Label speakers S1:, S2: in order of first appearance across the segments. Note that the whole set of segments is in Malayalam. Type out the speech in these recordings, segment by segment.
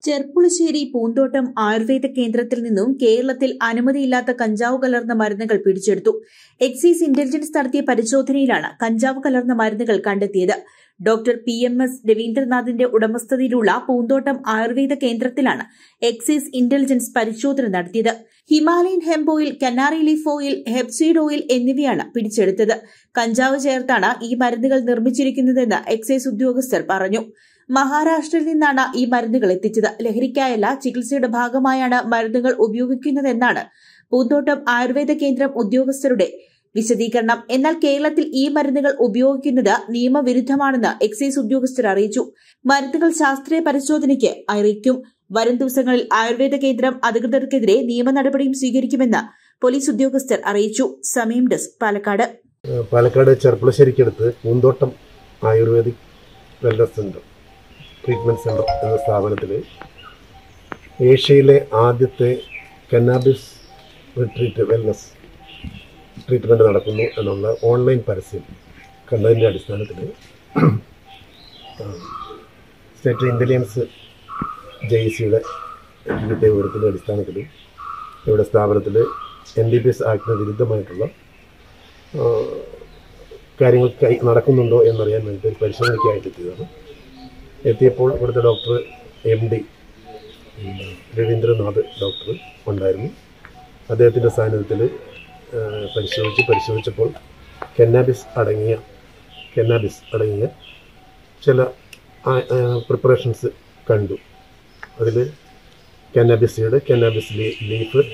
S1: ചെർപ്പുളശ്ശേരി പൂന്തോട്ടം ആയുർവേദ കേന്ദ്രത്തിൽ നിന്നും കേരളത്തിൽ അനുമതിയില്ലാത്ത കഞ്ചാവ് കലർന്ന മരുന്നുകൾ പിടിച്ചെടുത്തു എക്സൈസ് ഇന്റലിജൻസ് നടത്തിയ പരിശോധനയിലാണ് കഞ്ചാവ് കലർന്ന മരുന്നുകൾ കണ്ടെത്തിയത് ഡോക്ടർ പി എം എസ് രവീന്ദ്രനാഥിന്റെ ഉടമസ്ഥതയിലുള്ള പൂന്തോട്ടം ആയുർവേദ കേന്ദ്രത്തിലാണ് എക്സൈസ് ഇന്റലിജൻസ് പരിശോധന നടത്തിയത് Himalayan hemp oil canary leaf oil hempseed oil എന്നിവയാണ് പിടിച്ചെടുത്തത് കഞ്ചാവ് ചേർത്താണ് ഈ മരുന്നുകൾ നിർമ്മിച്ചിരിക്കുന്നതെന്ന് എക്സൈസ് ഉദ്യോഗസ്ഥർ പറഞ്ഞു മഹാരാഷ്ട്രയിൽ നിന്നാണ് ഈ മരുന്നുകൾ എത്തിച്ചത് ലഹരിക്കായല്ല ചികിത്സയുടെ ഭാഗമായാണ് മരുന്നുകൾ ഉപയോഗിക്കുന്നതെന്നാണ് പൂന്തോട്ടം ആയുർവേദ കേന്ദ്രം ഉദ്യോഗസ്ഥരുടെ വിശദീകരണം എന്നാൽ കേരളത്തിൽ ഈ മരുന്നുകൾ ഉപയോഗിക്കുന്നത് നിയമവിരുദ്ധമാണെന്ന് എക്സൈസ് ഉദ്യോഗസ്ഥർ അറിയിച്ചു മരുന്നുകൾ ശാസ്ത്രീയ പരിശോധനയ്ക്ക് അറിയിക്കും വരും ദിവസങ്ങളിൽ ആയുർവേദ കേന്ദ്രം അധികൃതർക്കെതിരെ നിയമ നടപടിയും സ്വീകരിക്കുമെന്ന് പോലീസ് ഉദ്യോഗസ്ഥർ അറിയിച്ചു സമയം ഡെസ്ക് പാലക്കാട്
S2: പാലക്കാട് ചെർപ്പുളശ്ശേരിക്കടുത്ത് Poonthottam ayurvedic wellness centre treatment centre എന്ന സ്ഥാപനത്തിൽ ഏഷ്യയിലെ ആദ്യത്തെ കന്നാബിസ് റിട്രീറ്റ് വെൽനസ് ട്രീറ്റ്മെൻറ്റ് നടക്കുന്നു എന്നുള്ള ഓൺലൈൻ പരസ്യം കണ്ടതിൻ്റെ അടിസ്ഥാനത്തിൽ സ്റ്റേറ്റ് ഇൻ്റലിജൻസ് ജെ ഇ സിയുടെ കിട്ടിയ വിവരത്തിൻ്റെ അടിസ്ഥാനത്തിൽ ഇവിടെ സ്ഥാപനത്തിൽ എൻ ഡി പി എസ് ആക്ടിന് വിരുദ്ധമായിട്ടുള്ള ആ, കാര്യങ്ങൾ കൈ നടക്കുന്നുണ്ടോ എന്നറിയാൻ വേണ്ടി ഒരു പരിശോധനയ്ക്കായിട്ട് എത്തിയതാണ് എത്തിയപ്പോൾ ഇവിടുത്തെ doctor M D Ravindranath doctor ഉണ്ടായിരുന്നു അദ്ദേഹത്തിൻ്റെ സാന്നിധ്യത്തിൽ ആ, പരിശോധിച്ച് പരിശോധിച്ചപ്പോൾ കെന്നാബിസ് അടങ്ങിയ കെന്നാബിസ് അടങ്ങിയ ചില പ്രിപ്പറേഷൻസ് കണ്ടു അതിൽ കന്നാബിസ് സീഡ് കന്നാബിസ് ലീഫ്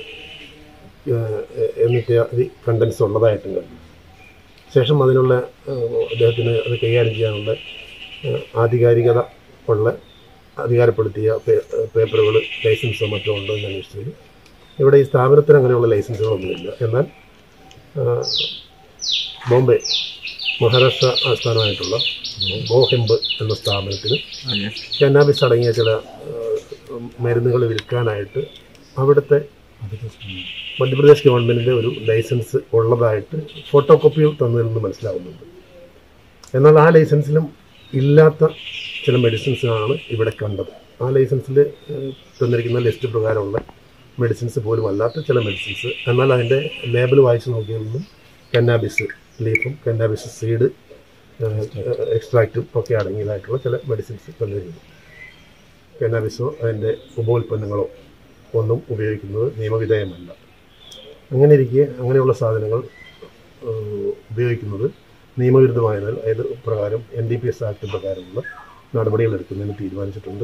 S2: എന്നിത്യാദി കണ്ടൻസ് ഉള്ളതായിട്ടും കണ്ടു ശേഷം അതിനുള്ള ഏഹ്, അദ്ദേഹത്തിന് അത് കൈകാര്യം ചെയ്യാനുള്ള ഏഹ്, ആധികാരികത ഉള്ള അധികാരപ്പെടുത്തിയ പേ- പേപ്പറുകൾ ലൈസൻസോ മറ്റോ ഉണ്ടോ എന്ന് അന്വേഷിച്ചതിൽ ഇവിടെ ഈ സ്ഥാപനത്തിന് അങ്ങനെയുള്ള ലൈസൻസുകളൊന്നുമില്ല എന്നാൽ ഏഹ്, ബോംബെ മഹാരാഷ്ട്ര ആസ്ഥാനമായിട്ടുള്ള ബോഹെമ്പ് എന്ന സ്ഥാപനത്തിന് കന്നാബിസ് അടങ്ങിയ ചില ഏഹ്, മരുന്നുകൾ വിൽക്കാനായിട്ട് അവിടുത്തെ മധ്യപ്രദേശ് ഗവൺമെൻറ്റിൻ്റെ ഒരു ലൈസൻസ് ഉള്ളതായിട്ട് ഫോട്ടോ കോപ്പികൾ തന്നതിൽ നിന്ന് മനസ്സിലാവുന്നുണ്ട് എന്നാൽ ആ ലൈസൻസിലും ഇല്ലാത്ത ചില മെഡിസിൻസ് ആണ് ഇവിടെ കണ്ടത് ആ ലൈസൻസിൽ ഏഹ്, തന്നിരിക്കുന്ന ലിസ്റ്റ് പ്രകാരമുള്ള മെഡിസിൻസ് പോലും അല്ലാത്ത ചില മെഡിസിൻസ് എന്നാൽ അതിൻ്റെ ലേബൽ വായിച്ച് നോക്കിയാൽ നിന്നും കന്നാബിസ് ലീഫും കന്നാബിസ് സീഡ് എക്സ്ട്രാക്റ്റും ഒക്കെ അടങ്ങിയതായിട്ടുള്ള ചില മെഡിസിൻസ് തന്നിരിക്കുന്നു കന്നാബിസോ അതിൻ്റെ ഉപോൽപ്പന്നങ്ങളോ ഒന്നും ഉപയോഗിക്കുന്നത് നിയമവിധേയമല്ല അങ്ങനെ ഇരിക്കെ അങ്ങനെയുള്ള സാധനങ്ങൾ ഏഹ്, ഉപയോഗിക്കുന്നത് നിയമവിരുദ്ധമായതിനാൽ അത് പ്രകാരം N D P S act പ്രകാരമുള്ള നടപടികൾ എടുക്കുന്നതിന് തീരുമാനിച്ചിട്ടുണ്ട്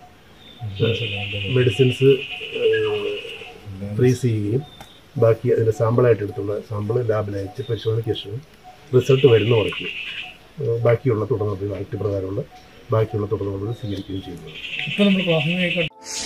S2: മെഡിസിൻസ് ഫ്രീസ് ചെയ്യുകയും ബാക്കി അതിൻ്റെ സാമ്പിളായിട്ട് എടുത്തുള്ള സാമ്പിൾ ലാബിൽ അയച്ച് പരിശോധനയ്ക്ക് ശേഷം റിസൾട്ട് വരുന്ന ഉറയ്ക്ക് ഏഹ്, ബാക്കിയുള്ള തുടർ നടപടികൾ ആക്ട് പ്രകാരമുള്ള ബാക്കിയുള്ള തുടർ നടപടികൾ സ്വീകരിക്കുകയും ചെയ്യുന്നത്
S3: ഇപ്പോൾ നമ്മൾ പ്രാഥമികമായിട്ട്